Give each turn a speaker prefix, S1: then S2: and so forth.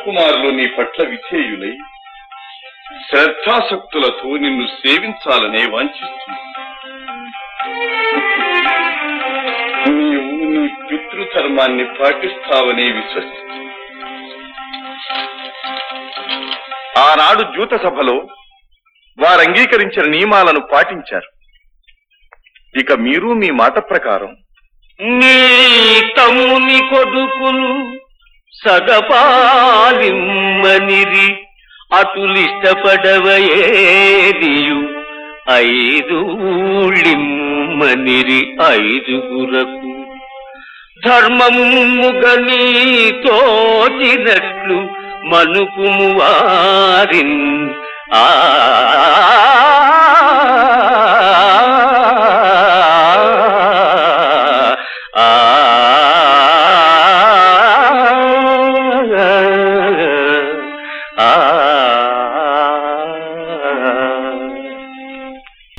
S1: రాజకుమారులు నీ పట్ల విధేయులై శ్రద్ధాసక్తులతో నిన్ను సేవించాలనే వాంఛిస్తుంది నీవు నీ పితృధర్మాన్ని పాటిస్తావనే విశ్వసిస్తుంది
S2: ఆనాడు జూత సభలో వారు అంగీకరించిన నియమాలను పాటించారు ఇక మీరు మీ మాట ప్రకారం
S3: నీ తమ్ముని కొడుకులు సగపాలిమ్మనిరి అటులిష్టపడవయేదియు ఐదు ఊళ్ళిమ్మనిరి ఐదుగురకు ధర్మముగ నీ తోచినట్లు మనుపుము వారిన్ ఆ